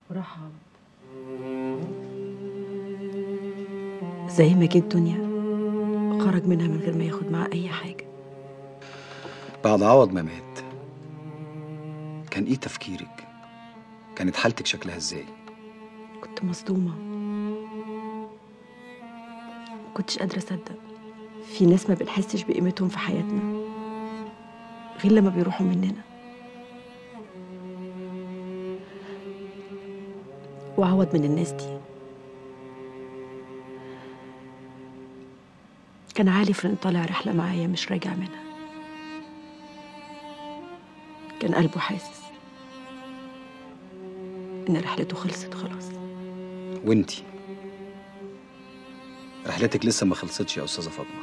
وراح عوض زي ما جه الدنيا خرج منها من غير ما ياخد معاه أي حاجة بعد عوض ما مات كان ايه تفكيرك كانت حالتك شكلها ازاي كنت مصدومة كنتش قادرة أصدق في ناس ما بنحسش بقيمتهم في حياتنا غير لما بيروحوا مننا وعوض من الناس دي كان عارف إن طالع رحلة معايا مش راجع منها كان قلبه حاسس إن رحلته خلصت خلاص وانتي رحلتك لسه ما خلصتش يا استاذه فاطمه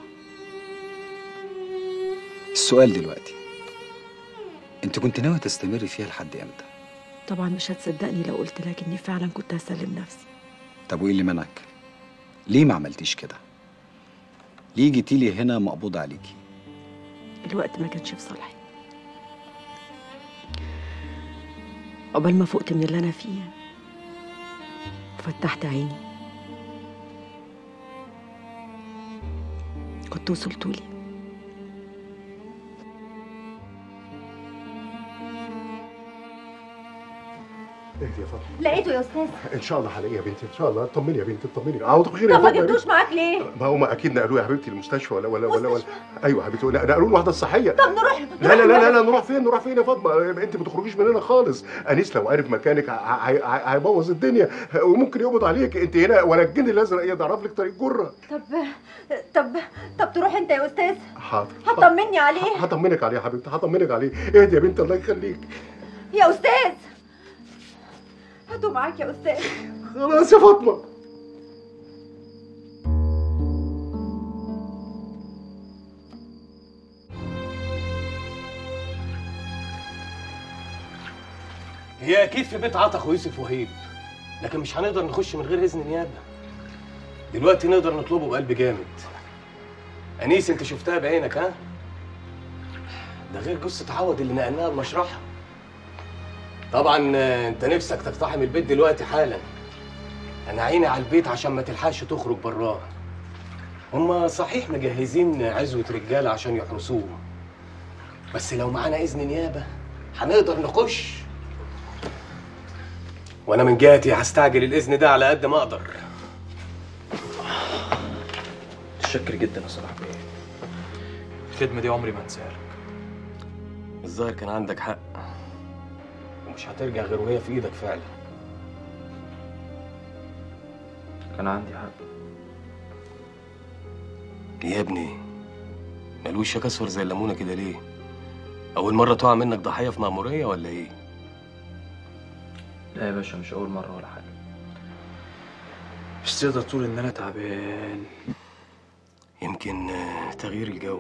السؤال دلوقتي انت كنت ناوي تستمري فيها لحد امتى طبعا مش هتصدقني لو قلت لك إني فعلا كنت هسلم نفسي طب وايه اللي منعك ليه ما عملتيش كده ليه جيتي لي هنا مقبوض عليكي الوقت ما كانش في صالحي عقبال ما فقت من اللي أنا فيه وفتحت عيني كنت وصلتولي اهدي يا فاطمه لقيته يا استاذ ان شاء الله هلاقيه يا بنتي ان شاء الله طمني يا بنتي طمني عوض بخير يا طب ما فاطمه يا جبتوش بنتي. معاك ليه ما هم اكيد نقلوه يا حبيبتي المستشفى ولا ولا ولا, ولا. ايوه يا حبيبتي لا، نقلوه الوحده الصحيه طب نروح لا لا لا لا, لا نروح فين نروح فين يا فاطمه انت ما تخرجيش من هنا خالص انيس لو عرف مكانك ه- ه- ه- هيبوظ الدنيا وممكن يقبض عليك انت هنا ولا الجن الازرق يعرف لك طريق جره طب طب طب تروح انت يا استاذ حاضر هتطمني عليه هطمنك عليه يا حبيبتي هطمنك عليه اهدي يا بنتي الله يخليك يا استاذ هاتوا معاك يا استاذ خلاص يا فاطمه هي اكيد في بيت عطا اخو يوسف وهيب لكن مش هنقدر نخش من غير اذن نيابه دلوقتي نقدر نطلبه بقلب جامد انيس انت شفتها بعينك ها ده غير جثه عوض اللي نقلناها المشرحه طبعا آه، انت نفسك تقتحم البيت دلوقتي حالا انا عيني على البيت عشان ما تلحقش تخرج براه هما صحيح مجهزين عزوة رجالة عشان يحرسوه بس لو معانا إذن نيابة هنقدر نخش وأنا من جهتي هستعجل الإذن ده على قد ما أقدر متشكر جدا يا صلاح بيه الخدمة دي عمري ما انساها لك الظاهر كان عندك حق ومش هترجع غير وهي في إيدك فعلا كان عندي حق يا ابني مالوش اصفر زي الليمونة كده ليه؟ أول مرة تقع منك ضحية في مأمورية ولا إيه؟ لا يا باشا مش أول مرة ولا حاجة مش تقدر تقول إن أنا تعبان يمكن آه، تغيير الجو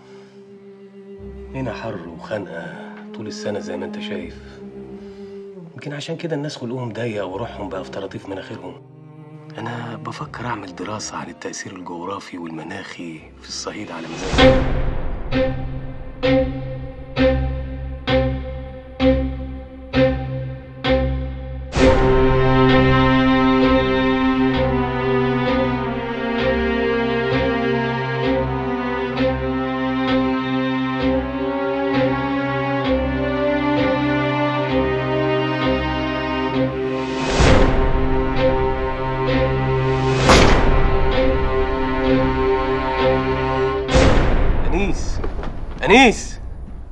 هنا حر وخنقة طول السنة زي ما انت شايف يمكن عشان كده الناس خلقهم ضيق وروحهم بقى في طراطيف مناخيرهم أنا بفكر أعمل دراسة عن التأثير الجغرافي والمناخي في الصعيد على مزاجي أنيس أنيس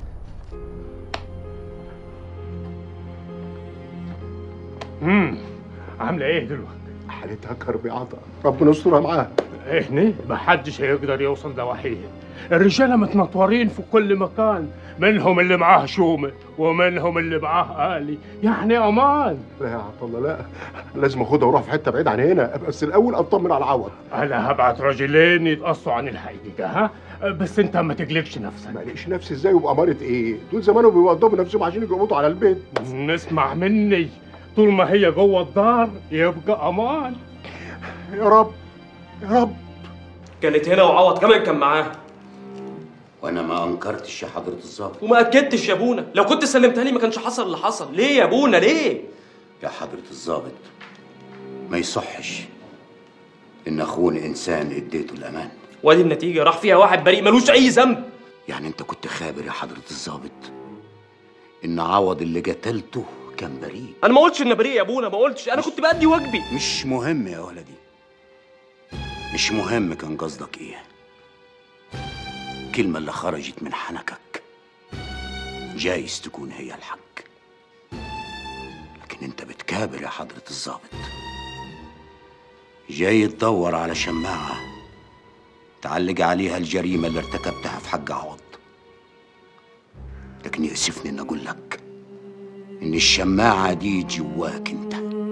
امم عامله ايه دلوقتي؟ حالتها كرب عطا ربنا يسترها معاها احنا محدش هيقدر يوصل لوحيها الرجاله متنطورين في كل مكان منهم اللي معاه شومه ومنهم اللي معاه آلي يعني امان لا يا عطا الله لا لازم اخدها واروح في حته بعيد عن هنا بس الاول اطمن على عوض انا هبعت رجلين يتقصوا عن الحقيقه ها بس انت ما تقلقش نفسك ما لقيش نفسي ازاي وبأمارة ايه دول زمانهم بيوضبوا نفسهم عشان يقبضوا على البيت نسمع مني طول ما هي جوه الدار يبقى امان يا رب يا رب كانت هنا وعوض كمان كان معاها وانا ما انكرتش يا حضره الظابط وما اكدتش يا ابونا لو كنت سلمتها لي ما كانش حصل اللي حصل ليه يا ابونا ليه يا حضرة الضابط ما يصحش إن أخون إنسان اديته الأمان وادي النتيجه راح فيها واحد بريء ملوش اي ذنب يعني أنت كنت خابر يا حضرة الضابط إن عوض اللي قتلته كان بريء انا ما قلتش ان بريء يا ابونا ما قلتش انا كنت بادي واجبي مش مهم يا ولدي مش مهم كان قصدك إيه الكلمة اللي خرجت من حنكك جايز تكون هي الحق لكن انت بتكابر يا حضرة الضابط جاي تدور على شماعة تعلق عليها الجريمة اللي ارتكبتها في حق عوض لكن يأسفني ان اقول لك ان الشماعة دي جواك انت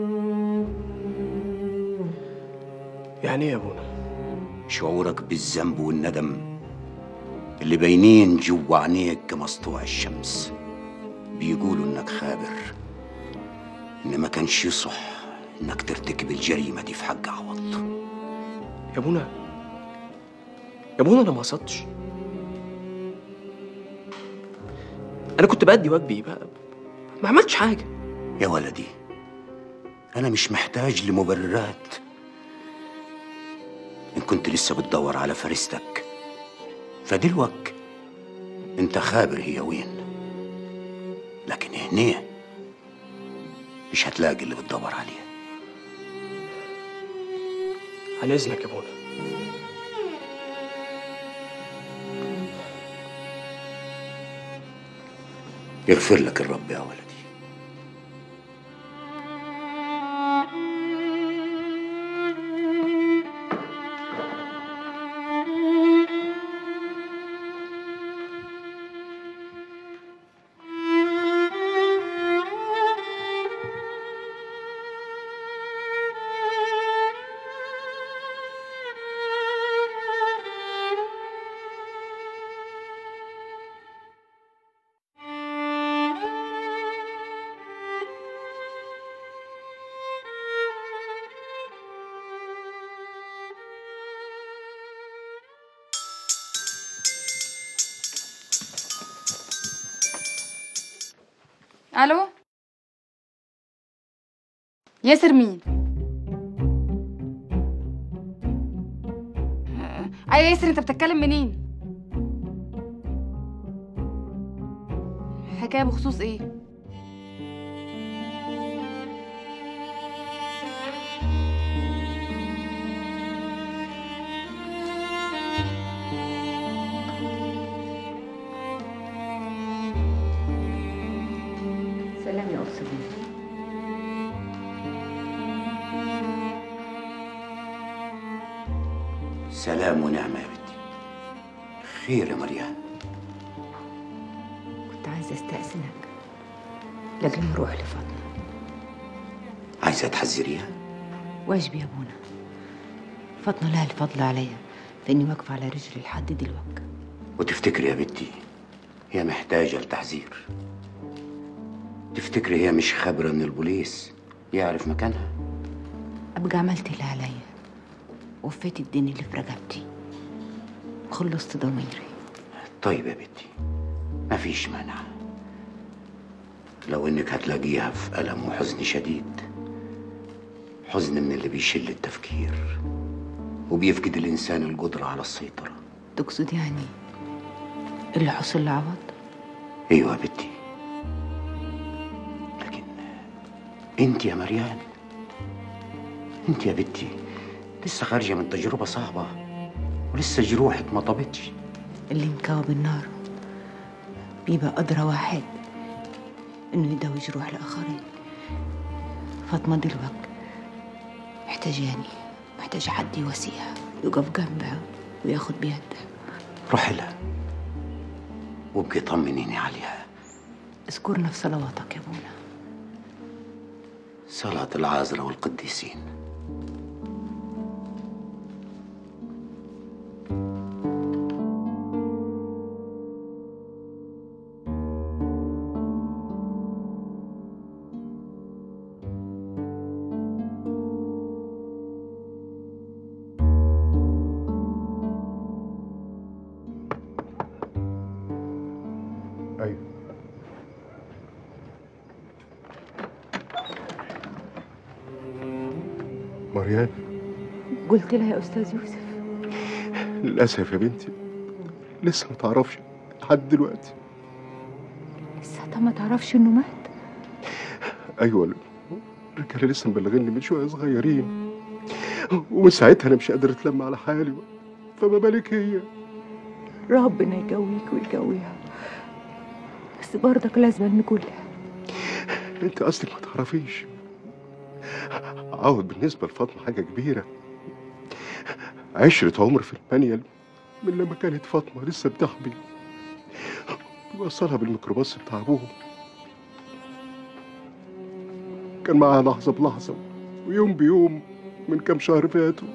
يعني ايه يا ابونا شعورك بالذنب والندم اللي باينين جوا عينيك كمسطوع الشمس بيقولوا انك خابر ان ما كانش يصح انك ترتكب الجريمه دي في حق عوض يا ابونا يا ابونا انا ما قصدتش انا كنت بادي واجبي بقى ما عملتش حاجه يا ولدي انا مش محتاج لمبررات ان كنت لسه بتدور على فريستك فدلوك انت خابر هي وين لكن هنا مش هتلاقي اللي بتدور عليه عن اذنك يا ابونا يغفر لك الرب يا ولدي الو ياسر مين آه، ايوه ياسر انت بتتكلم منين حكايه بخصوص ايه سلام يا أستاذ سلام ونعمه يا بنتي خير يا مريم كنت عايزة أستأذنك لأجل ما أروح لفاطمة عايزه تحذريها واجبي يا أبونا فاطمة لها الفضل عليا فإني واقفة على رجلي لحد دلوقتي وتفتكري يا بنتي هي محتاجة لتحذير تفتكري هي مش خبرة ان البوليس يعرف مكانها أبقى عملت اللي عليا وفيت الدين اللي في رقبتي خلصت ضميري طيب يا بنتي مفيش مانع لو انك هتلاقيها في ألم وحزن شديد حزن من اللي بيشل التفكير وبيفقد الإنسان القدرة على السيطرة تقصد يعني اللي حصل لعوض ايوه يا بنتي لكن انت يا مريان انت يا بنتي لسه خارجه من تجربه صعبه ولسه جروحك ما طابتش اللي انكوى بالنار بيبقى أدرى واحد إنه يداوي جروح الآخرين فاطمة دلوقتي محتاجاني محتاجة حد يواسيها يقف جنبها وياخد بيدها روحي لها وابقي طمنيني عليها اذكرنا في صلواتك يا ابونا صلاة العازرة والقديسين ايوه مريان قلت لها يا استاذ يوسف للاسف يا بنتي لسه ما تعرفش لحد دلوقتي لسه ما تعرفش انه مات ايوه الرجاله لسه مبلغيني من شويه صغيرين ومن ساعتها انا مش قادر اتلم على حالي فما بالك هي ربنا يقويك ويقويها بس برضك لازم نقولها انت اصلك ما تعرفيش عوض بالنسبه لفاطمه حاجه كبيره عشرة عمر في المانيال من لما كانت فاطمه لسه بتحبي وصلها بالميكروباص بتاع ابوهم كان معاها لحظه بلحظه ويوم بيوم من كام شهر فاتوا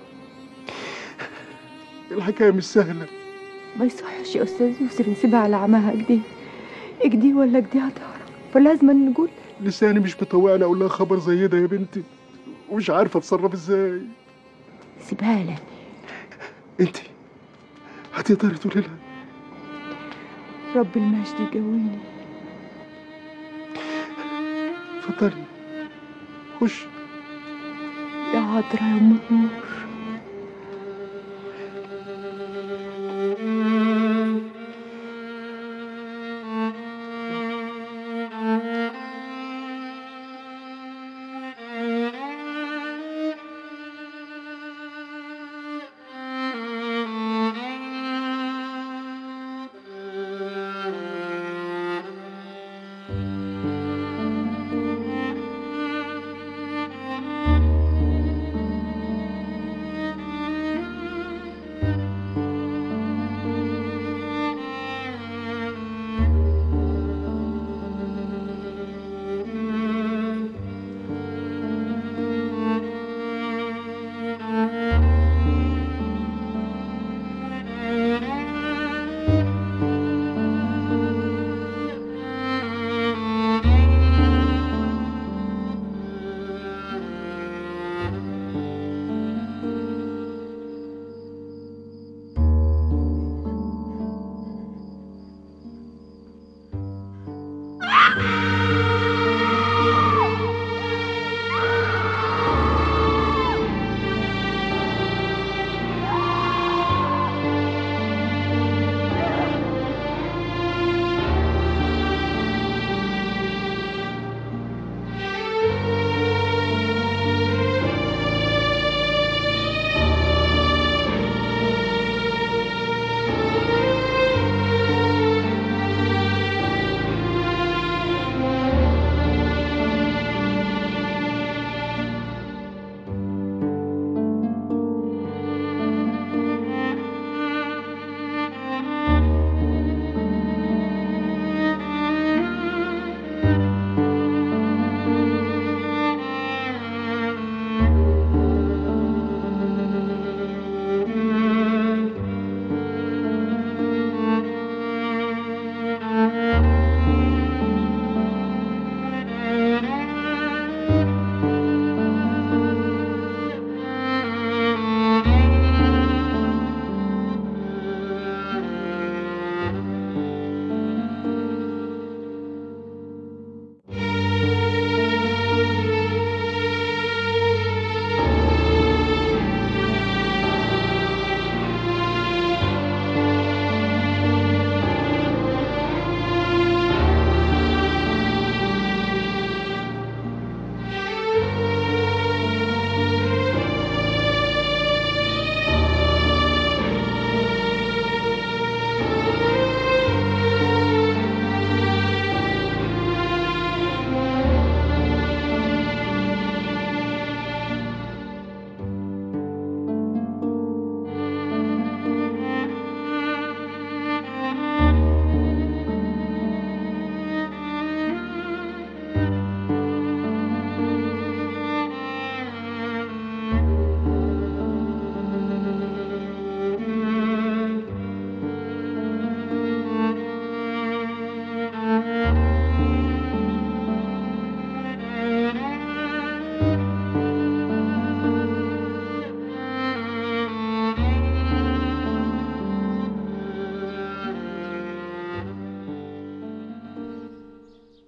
الحكايه مش سهله ما يصحش يا استاذ يوسف نسيبها على عماها كده اكدي ولا اكدي هتعرف فلازم نقول لساني مش مطوعني اقول لها خبر زي ده يا بنتي ومش عارفه اتصرف ازاي سيبها لي انت هتقدري تقولي لها رب المجد يقويني اتفضلي خش يا عذرا يا ام النور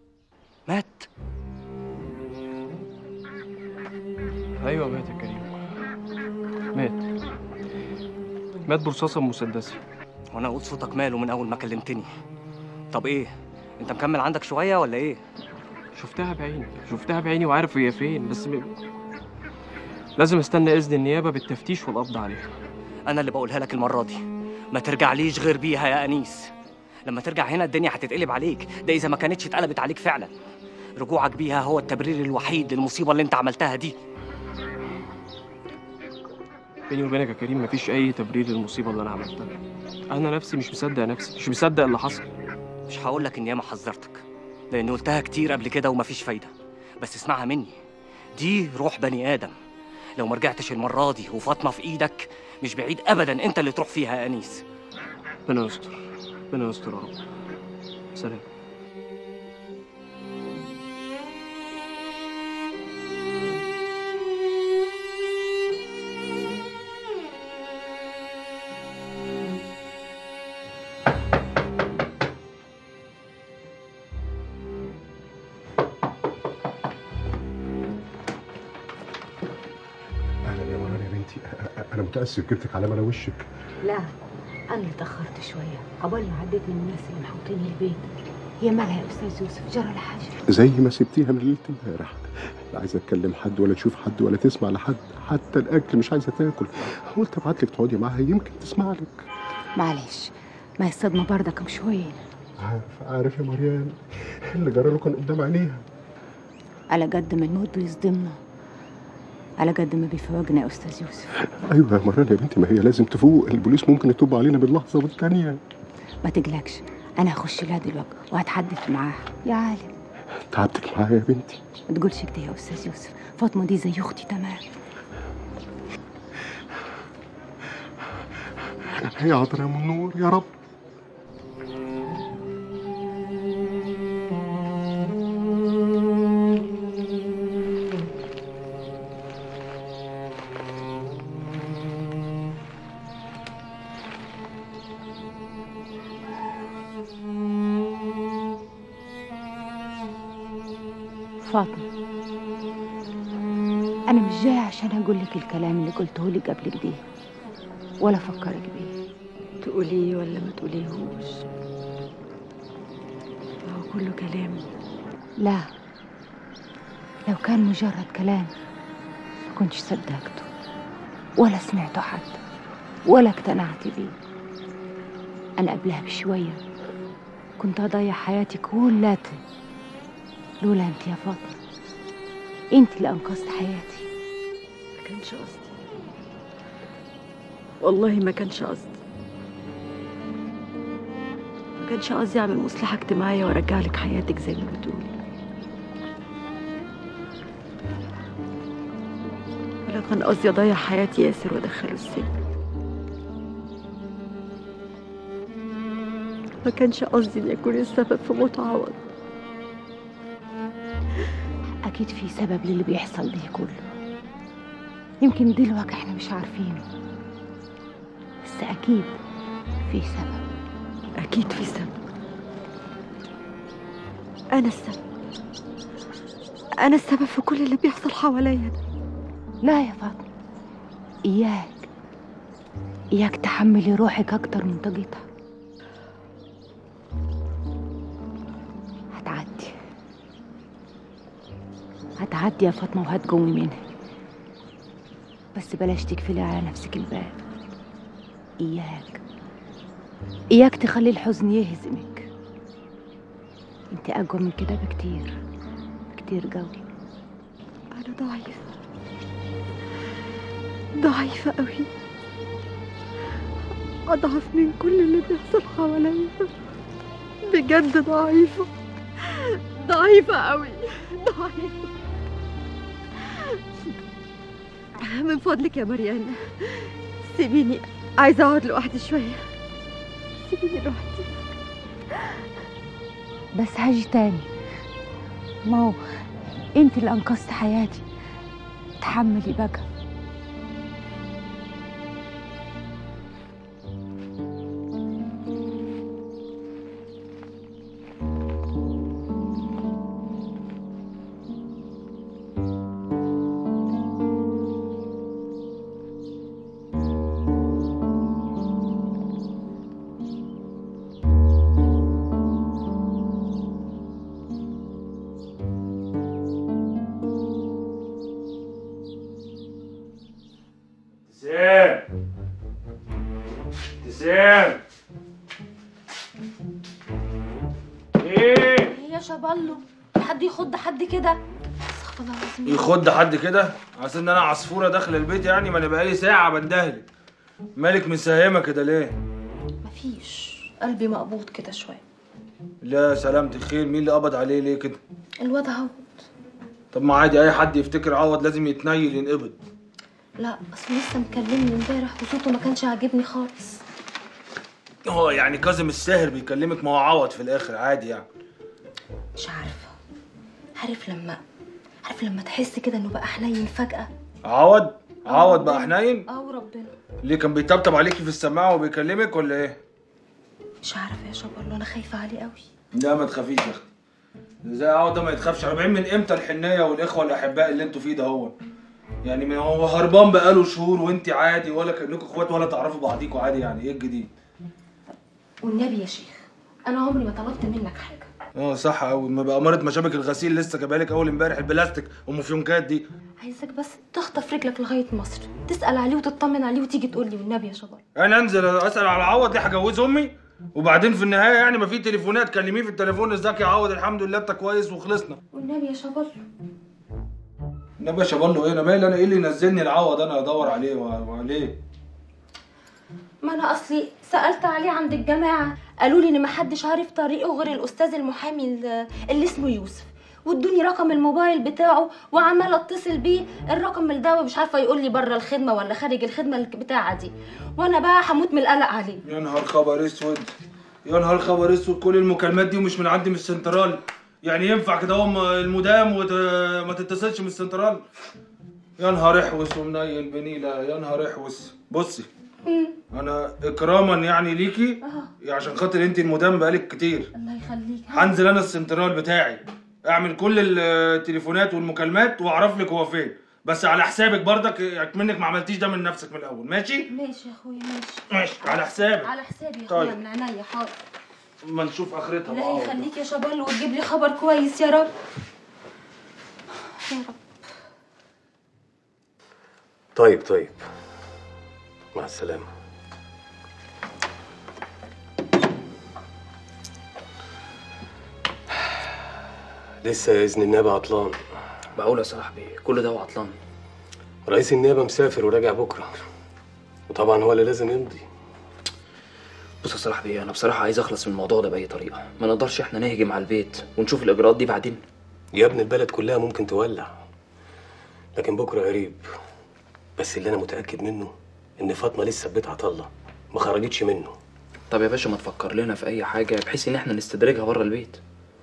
ايوه مات يا كريم مات مات برصاصة مسدسة وانا اقول صوتك ماله من اول ما كلمتني طب ايه انت مكمل عندك شويه ولا ايه شفتها بعيني شفتها بعيني وعارف هي فين بس م... لازم استنى اذن النيابة بالتفتيش والقبض عليها انا اللي بقولها لك المره دي ما ترجعليش غير بيها يا انيس لما ترجع هنا الدنيا هتتقلب عليك ده اذا ما كانتش اتقلبت عليك فعلا رجوعك بيها هو التبرير الوحيد للمصيبه اللي انت عملتها دي بيني وبينك يا كريم مفيش اي تبرير للمصيبة اللي انا عملتها انا نفسي مش مصدق نفسي مش مصدق اللي حصل مش هقول لك اني ما حذرتك لان قلتها كتير قبل كده ومفيش فايده بس اسمعها مني دي روح بني ادم لو ما رجعتش المره دي وفاطمه في ايدك مش بعيد ابدا انت اللي تروح فيها يا انيس ربنا يستر ربنا يستر يا رب سلام اهلا يا منار يا بنتي أ- أ- انا متاسف جبتك على ملا وشك لا انا اللي اتاخرت شويه قبل ما عديت من الناس اللي محوطين البيت هي مالها يا استاذ يوسف جرى لها حاجه زي ما سبتيها من ليله امبارح لا عايزه اتكلم حد ولا تشوف حد ولا تسمع لحد حتى الاكل مش عايزه تاكل قلت ابعت لك تقعدي معاها يمكن تسمع لك معلش ما هي الصدمه برضه كم شويه عارف عارف يا مريان اللي جرى له كان قدام عينيها على قد ما الموت بيصدمنا على قد ما بيفوقنا يا استاذ يوسف ايوه يا مريان يا بنتي ما هي لازم تفوق البوليس ممكن يطب علينا باللحظه والثانيه ما تقلقش انا هخش لها دلوقتي وهتحدث معاها يا عالم تعبتك معايا يا بنتي ما تقولش كده يا استاذ يوسف فاطمه دي زي اختي تمام هي عطر يا ام النور يا رب فاطمه انا مش جايه عشان اقول لك الكلام اللي قلته لك قبل كده ولا افكرك بيه تقوليه ولا ما تقوليهوش هو كله كلام لا لو كان مجرد كلام ما كنتش صدقته ولا سمعته حتى ولا اقتنعت بيه أنا قبلها بشوية كنت أضيع حياتي كلها لولا أنت يا فاطمة أنت اللي أنقذت حياتي ما كانش قصدي والله ما كانش قصدي ما كانش قصدي اعمل مصلحة اجتماعية وارجع لك حياتك زي ما بتقولي ولا كان قصدي اضيع حياة ياسر وادخله السجن ما كانش قصدي اني اكون السبب في موت عوض أكيد في سبب للي بيحصل ده كله يمكن دلوقتي احنا مش عارفينه بس أكيد في سبب اكيد في سبب انا السبب انا السبب في كل اللي بيحصل حواليا ده لا يا فاطمة إياك إياك تحملي روحك أكتر من طاقتها هتعدي هتعدي يا فاطمة وهتقومي منها بس بلاش تقفلي على نفسك الباب إياك إياك تخلي الحزن يهزمك انت أقوى من كده بكتير بكتير قوي انا ضعيفة ضعيفة قوي اضعف من كل اللي بيحصل حواليا بجد ضعيفة ضعيفة قوي ضعيفة من فضلك يا مريان سيبيني عايزة اقعد لوحدي شوية سيبيني لوحدي بس هاجي تاني ما هو انت اللي انقذت حياتي تحملي بقى ابتسام ابتسام ايه يا شبالو حد يخض حد كده استغفر الله العظيم يخد حد كده عشان ان انا عصفوره داخل البيت يعني ما انا بقالي ساعه بندهلك مالك مساهمه كده ليه مفيش قلبي مقبوض كده شويه لا سلامة الخير مين اللي قبض عليه ليه كده الواد اهو طب ما عادي اي حد يفتكر عوض لازم يتنيل ينقبض لا اصل لسه مكلمني امبارح وصوته ما كانش عاجبني خالص هو يعني كاظم الساهر بيكلمك ما هو عوض في الاخر عادي يعني مش عارفه عارف لما عارف لما تحس كده انه بقى حنين فجاه عوض عوض بقى حنين اه وربنا ليه كان بيطبطب عليكي في السماعه وبيكلمك ولا ايه مش عارفه يا شبالو انا خايفه عليه قوي لا ما تخافيش يا اختي زي عوض ده ما يتخافش 40 من امتى الحنيه والاخوه الاحباء اللي انتوا فيه ده هو يعني من هو هربان بقاله شهور وانت عادي ولا كانكم اخوات ولا تعرفوا بعضيكوا عادي يعني ايه الجديد والنبي يا شيخ انا عمري ما طلبت منك حاجه اه صح قوي ما بقى مرة مشابك الغسيل لسه جايبها لك اول امبارح البلاستيك ام فيونكات دي عايزك بس تخطف رجلك لغايه مصر تسال عليه وتطمن عليه وتيجي تقول لي والنبي يا شباب انا انزل اسال على عوض دي هجوز امي وبعدين في النهايه يعني ما في تليفونات كلميه في التليفون ازيك يا عوض الحمد لله انت كويس وخلصنا والنبي يا شباب النبي يا شباب ايه انا مالي انا ايه اللي ينزلني العوض انا ادور عليه وعليه ما انا اصلي سالت عليه عند الجماعه قالوا لي ان محدش عارف طريقه غير الاستاذ المحامي ال- اللي اسمه يوسف وادوني رقم الموبايل بتاعه وعماله اتصل بيه الرقم ده مش عارفه يقول لي بره الخدمه ولا خارج الخدمه بتاعه دي وانا بقى هموت من القلق عليه يا نهار خبر اسود يا نهار خبر اسود كل المكالمات دي ومش من عندي من السنترال يعني ينفع كده هم المدام وما تتصلش من السنترال يا نهار احوس ومنيل بنيله يا نهار احوس بصي انا اكراما يعني ليكي اه عشان خاطر انت المدام بقالك كتير الله يخليك هنزل انا السنترال بتاعي اعمل كل التليفونات والمكالمات واعرف لك هو فين بس على حسابك برضك منك ما عملتيش ده من نفسك من الاول ماشي ماشي يا اخويا ماشي ماشي على حسابك على حسابي يا اخويا طيب. من عينيا حاضر ما نشوف اخرتها الله بقى. يخليك يا شباب وتجيب لي خبر كويس يا رب يا رب طيب طيب مع السلامة لسه يا إذن النيابة عطلان بقول يا صاحبي كل ده وعطلان رئيس النيابة مسافر وراجع بكرة وطبعا هو اللي لازم يمضي بص يا صاحبي انا بصراحه عايز اخلص من الموضوع ده باي طريقه ما نقدرش احنا نهجم على البيت ونشوف الاجراءات دي بعدين يا ابن البلد كلها ممكن تولع لكن بكرة قريب بس اللي أنا متأكد منه إن فاطمة لسه في بيت عطلة ما خرجتش منه طب يا باشا ما تفكر لنا في اي حاجه بحيث ان احنا نستدرجها بره البيت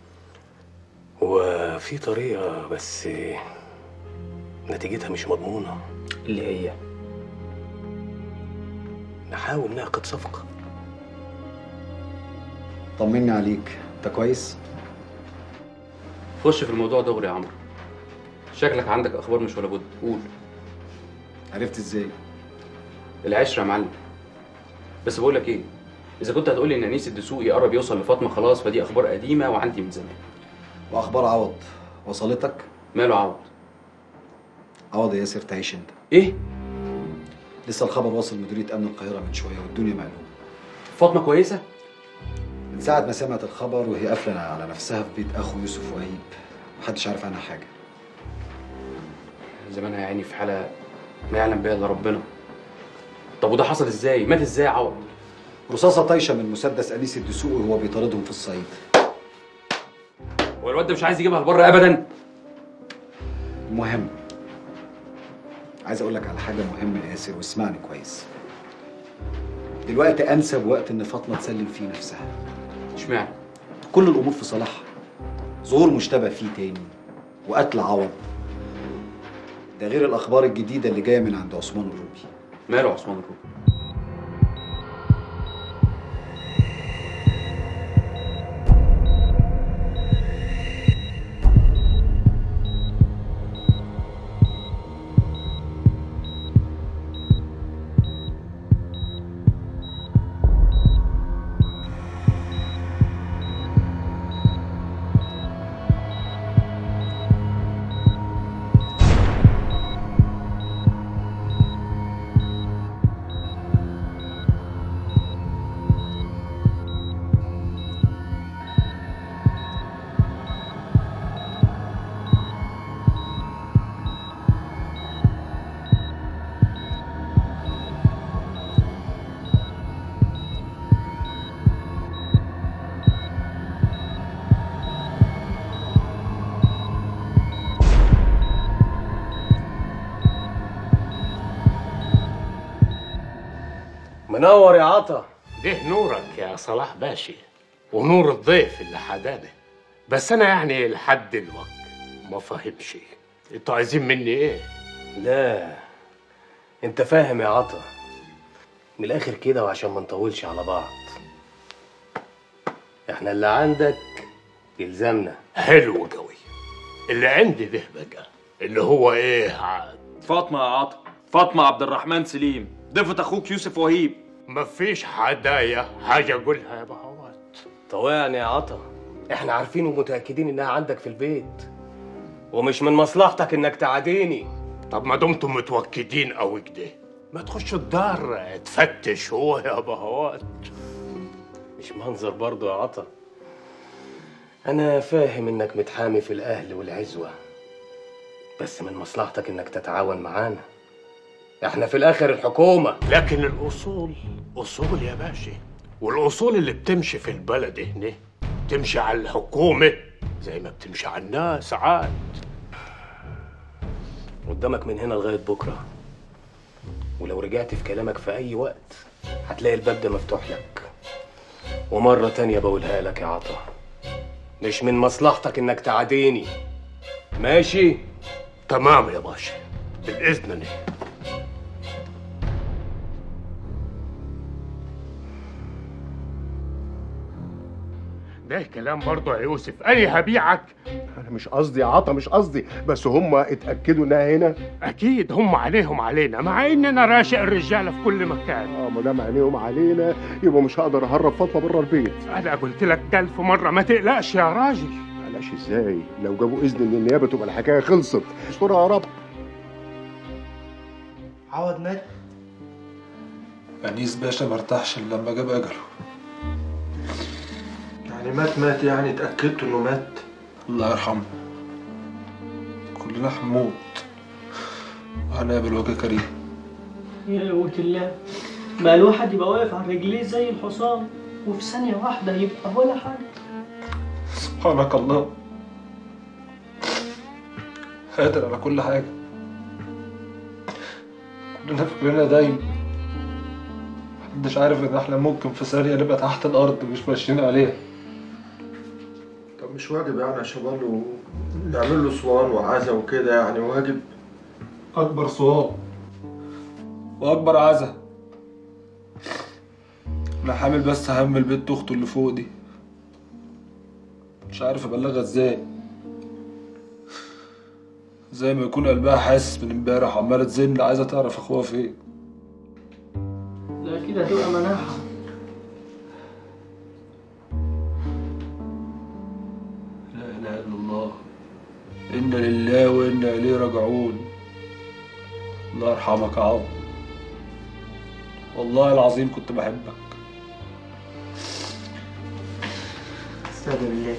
وفي طريقة بس نتيجتها مش مضمونة اللي هي نحاول نعقد صفقة طمني عليك انت كويس خش في الموضوع دغري يا عمرو شكلك عندك اخبار مش ولا بد قول عرفت ازاي العشره يا معلم بس بقول لك ايه اذا كنت هتقولي ان انيس الدسوقي قرب يوصل لفاطمه خلاص فدي اخبار قديمه وعندي من زمان واخبار عوض وصلتك ماله عوض عوض يا ياسر تعيش انت ايه لسه الخبر واصل مديريه امن القاهره من شويه والدنيا مقلوبه فاطمه كويسه من ساعه ما سمعت الخبر وهي قافله على نفسها في بيت اخو يوسف وهيب محدش عارف عنها حاجه زمانها يا عيني في حاله ما يعلم بها الا ربنا طب وده حصل ازاي مات ازاي يا عوض رصاصه طايشه من مسدس انيس الدسوقي وهو بيطاردهم في الصعيد هو الواد ده مش عايز يجيبها لبره ابدا المهم عايز اقول لك على حاجه مهمه يا ياسر واسمعني كويس دلوقتي انسب وقت ان فاطمه تسلم فيه نفسها اشمعنى كل الامور في صالحها ظهور مشتبه فيه تاني وقتل عوض ده غير الاخبار الجديده اللي جايه من عند عثمان الروبي ماله عثمان الروبي منور يا عطا ده نورك يا صلاح باشا ونور الضيف اللي حدانا بس انا يعني لحد الوقت ما فاهمش انتوا عايزين مني ايه لا انت فاهم يا عطا من الاخر كده وعشان ما نطولش على بعض احنا اللي عندك يلزمنا حلو قوي اللي عندي ده بقى اللي هو ايه عاد فاطمه يا عطا فاطمه عبد الرحمن سليم ضيفة اخوك يوسف وهيب مفيش حدايا حاجه اقولها يا بهوات طوعني يا عطا احنا عارفين ومتاكدين انها عندك في البيت ومش من مصلحتك انك تعاديني طب ما دمتم متوكدين قوي كده ما تخشوا الدار تفتش هو يا بهوات مش منظر برضو يا عطا انا فاهم انك متحامي في الاهل والعزوه بس من مصلحتك انك تتعاون معانا احنا في الاخر الحكومه لكن الاصول اصول يا باشا والاصول اللي بتمشي في البلد هنا تمشي على الحكومه زي ما بتمشي على الناس عاد قدامك من هنا لغايه بكره ولو رجعت في كلامك في اي وقت هتلاقي الباب ده مفتوح لك ومره تانية بقولها لك يا عطا مش من مصلحتك انك تعاديني ماشي تمام يا باشا بالاذن أنا. ده كلام برضه يا يوسف انا هبيعك انا مش قصدي يا عطا مش قصدي بس هم اتاكدوا انها هنا اكيد هم عليهم علينا مع اننا راشق الرجاله في كل مكان اه ما دام عينيهم علينا يبقى مش هقدر اهرب فاطمه بره البيت انا قلت لك ألف مره ما تقلقش يا راجل معلش ازاي لو جابوا اذن من النيابه تبقى الحكايه خلصت استرها يا رب عوض مات انيس باشا ما ارتاحش الا لما جاب اجله يعني مات مات يعني اتأكدت انه مات الله يرحمه كلنا هنموت وهنقابل وجه كريم يا قوة الله ما الواحد يبقى واقف على رجليه زي الحصان وفي ثانية واحدة يبقى ولا حاجة سبحانك الله قادر على كل حاجة كلنا فكرنا دايما محدش عارف ان احنا ممكن في ثانية نبقى تحت الأرض مش ماشيين عليها طب مش واجب يعني يا شباب نعمل له صوان وعزا وكده يعني واجب أكبر صواب وأكبر عزا أنا حامل بس هم البنت أخته اللي فوق دي مش عارف أبلغها إزاي زي ما يكون قلبها حاسس من امبارح وعمالة تزن عايزة تعرف أخوها فين ده أكيد هتبقى مناحة لا إله إلا الله إنا لله وإنا إليه راجعون الله يرحمك يا عم والله العظيم كنت بحبك استهدى بالله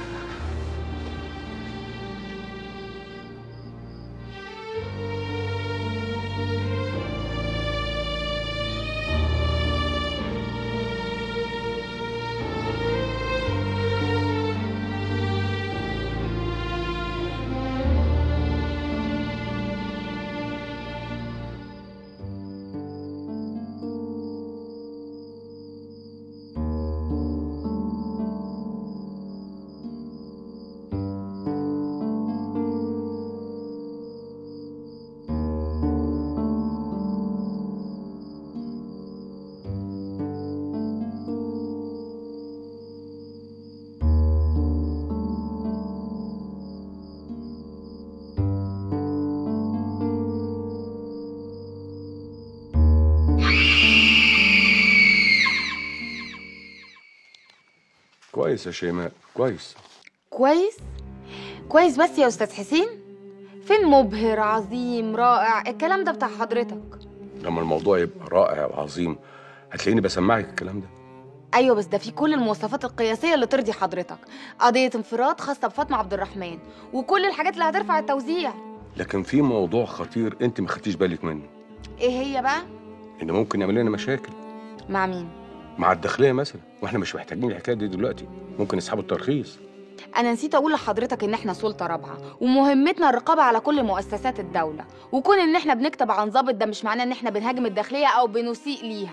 كويس يا شيماء كويس كويس كويس بس يا استاذ حسين فين مبهر عظيم رائع الكلام ده بتاع حضرتك لما الموضوع يبقى رائع وعظيم هتلاقيني بسمعك الكلام ده ايوه بس ده في كل المواصفات القياسيه اللي ترضي حضرتك قضيه انفراد خاصه بفاطمه عبد الرحمن وكل الحاجات اللي هترفع التوزيع لكن في موضوع خطير انت ما خدتيش بالك منه ايه هي بقى ان ممكن يعمل لنا مشاكل مع مين مع الداخليه مثلا واحنا مش محتاجين الحكايه دي دلوقتي ممكن يسحبوا الترخيص انا نسيت اقول لحضرتك ان احنا سلطه رابعه ومهمتنا الرقابه على كل مؤسسات الدوله وكون ان احنا بنكتب عن ضابط ده مش معناه ان احنا بنهاجم الداخليه او بنسيء ليها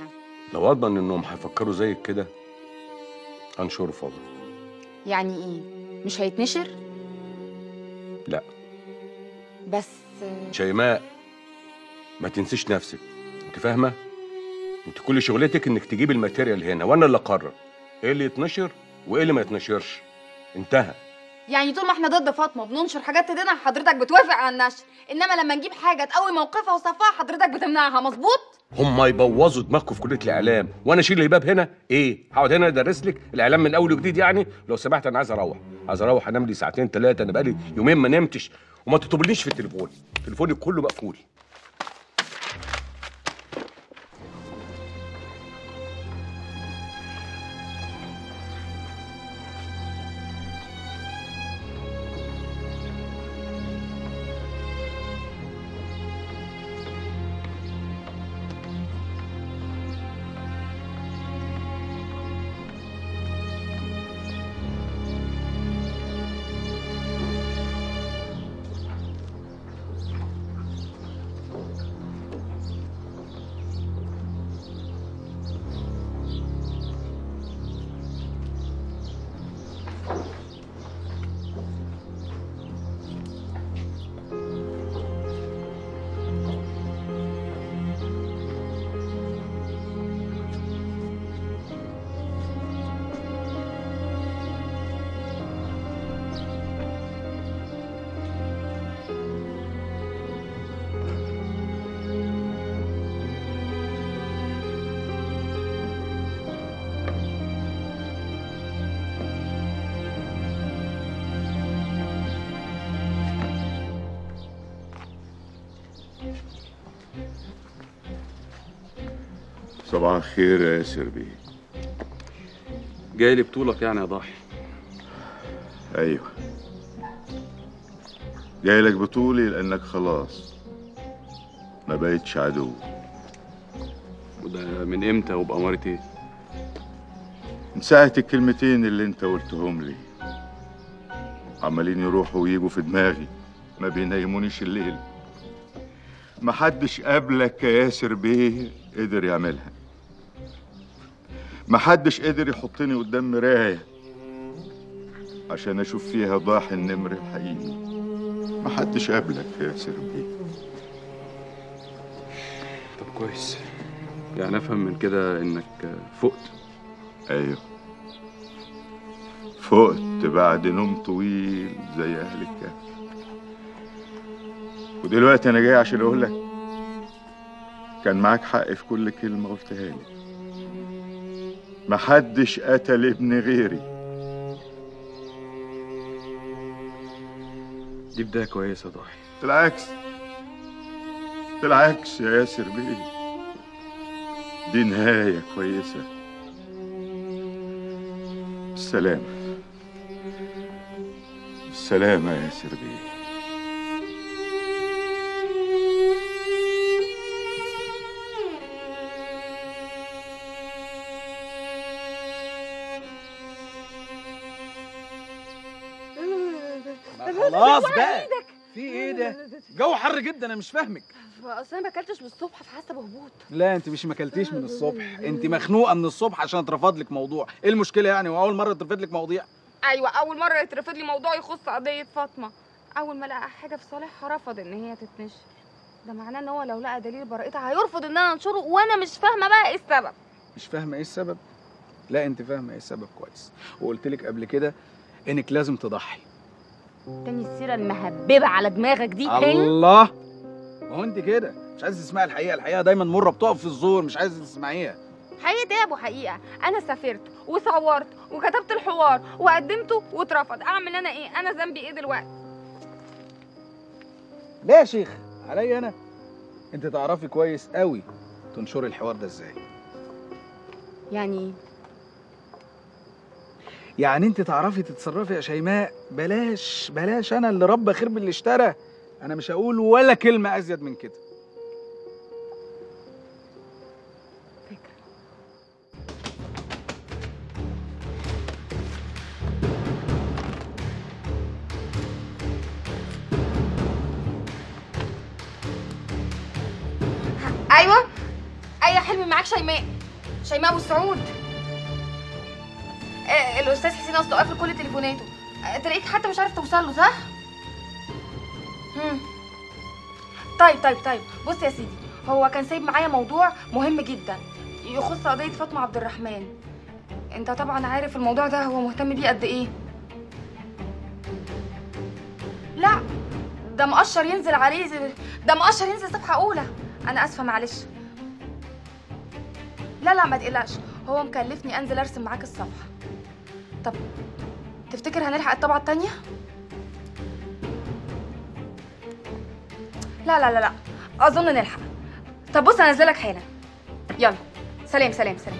لو اضمن انهم هيفكروا زيك كده انشره فورا يعني ايه مش هيتنشر لا بس شيماء ما تنسيش نفسك انت فاهمه انت كل شغلتك انك تجيب الماتيريال هنا وانا اللي اقرر ايه اللي يتنشر وايه اللي ما يتنشرش انتهى يعني طول ما احنا ضد فاطمه بننشر حاجات تدينها حضرتك بتوافق على النشر انما لما نجيب حاجه تقوي موقفها وصفها حضرتك بتمنعها مظبوط هم يبوظوا دماغكم في كليه الاعلام وانا اشيل الباب هنا ايه هقعد هنا ادرس لك الاعلام من اول وجديد يعني لو سمحت انا عايز اروح عايز اروح انام لي ساعتين ثلاثه انا بقالي يومين ما نمتش وما تطلبليش في التليفون تليفوني كله مقفول صباح الخير يا ياسر بيه جاي لي بطولك يعني يا ضاحي ايوه جاي لك بطولي لانك خلاص ما بقتش عدو وده من امتى وبأمارة ايه؟ من ساعة الكلمتين اللي انت قلتهم لي عمالين يروحوا ويجوا في دماغي ما بينيمونيش الليل محدش قبلك يا ياسر بيه قدر يعملها محدش قدر يحطني قدام مراية عشان اشوف فيها ضاحي النمر الحقيقي محدش قبلك يا ياسر بيه طب كويس يعني افهم من كده انك فقت ايوه فقت بعد نوم طويل زي اهل الكهف ودلوقتي انا جاي عشان اقول لك كان معاك حق في كل كلمه قلتها لي محدش قتل ابن غيري دي بداية كويسة يا ضاحي بالعكس بالعكس يا ياسر بيه دي نهاية كويسة بالسلامة بالسلامة يا ياسر بيه خلاص بقى في ايه ده جو حر جدا انا مش فاهمك اصل انا ما اكلتش بالصبح فحاسه بهبوط لا انت مش ما اكلتيش من الصبح انت مخنوقه من الصبح عشان اترفض لك موضوع ايه المشكله يعني واول مره اترفض لك مواضيع ايوه اول مره يترفض لي موضوع يخص قضيه فاطمه اول ما لقى حاجه في صالحها رفض ان هي تتنشر ده معناه ان هو لو لقى دليل براءتها هيرفض ان انا انشره وانا مش فاهمه بقى ايه السبب مش فاهمه ايه السبب لا انت فاهمه ايه السبب كويس وقلت لك قبل كده انك لازم تضحي تاني السيره المهببه على دماغك دي تاني الله ما هو انت كده مش عايز تسمعي الحقيقه الحقيقه دايما مره بتقف في الزور مش عايز تسمعيها حقيقة ايه يا ابو حقيقة انا سافرت وصورت وكتبت الحوار وقدمته واترفض اعمل انا ايه انا ذنبي ايه دلوقتي لا يا شيخ عليا انا انت تعرفي كويس قوي تنشري الحوار ده ازاي يعني ايه يعني انت تعرفي تتصرفي يا شيماء بلاش بلاش انا اللي ربى خير باللي اشترى انا مش هقول ولا كلمه ازيد من كده ايوه اي حلمي معاك شيماء شيماء ابو السعود آه الاستاذ حسين اصله قافل كل تليفوناته آه تلاقيك حتى مش عارف توصل له صح مم. طيب طيب طيب بص يا سيدي هو كان سايب معايا موضوع مهم جدا يخص قضيه فاطمه عبد الرحمن انت طبعا عارف الموضوع ده هو مهتم بيه قد ايه لا ده مقشر ينزل عليه زي- ده مقشر ينزل صفحه اولى انا اسفه معلش لا لا ما تقلقش هو مكلفني انزل ارسم معاك الصفحه طب تفتكر هنلحق الطبعه التانية لا لا لا لا اظن نلحق طب بص هنزلك حالا يلا سلام سلام سلام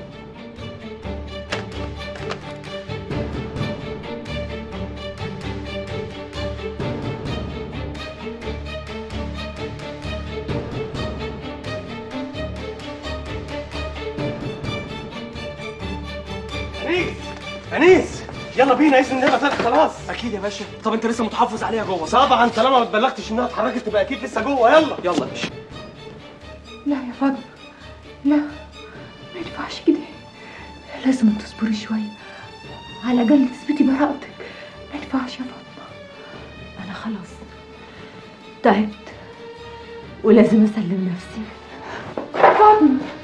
انيس انيس يلا بينا اذن الله فتحت خلاص اكيد يا باشا طب انت لسه متحفظ عليها جوه طبعا طالما ما اتبلغتش انها اتحركت تبقى اكيد لسه جوه يلا يلا يا باشا لا يا فاطمة لا ما ينفعش كده لازم تصبري شوية على الأقل تثبتي براءتك ما ينفعش يا فاطمة أنا خلاص تعبت ولازم أسلم نفسي فاطمة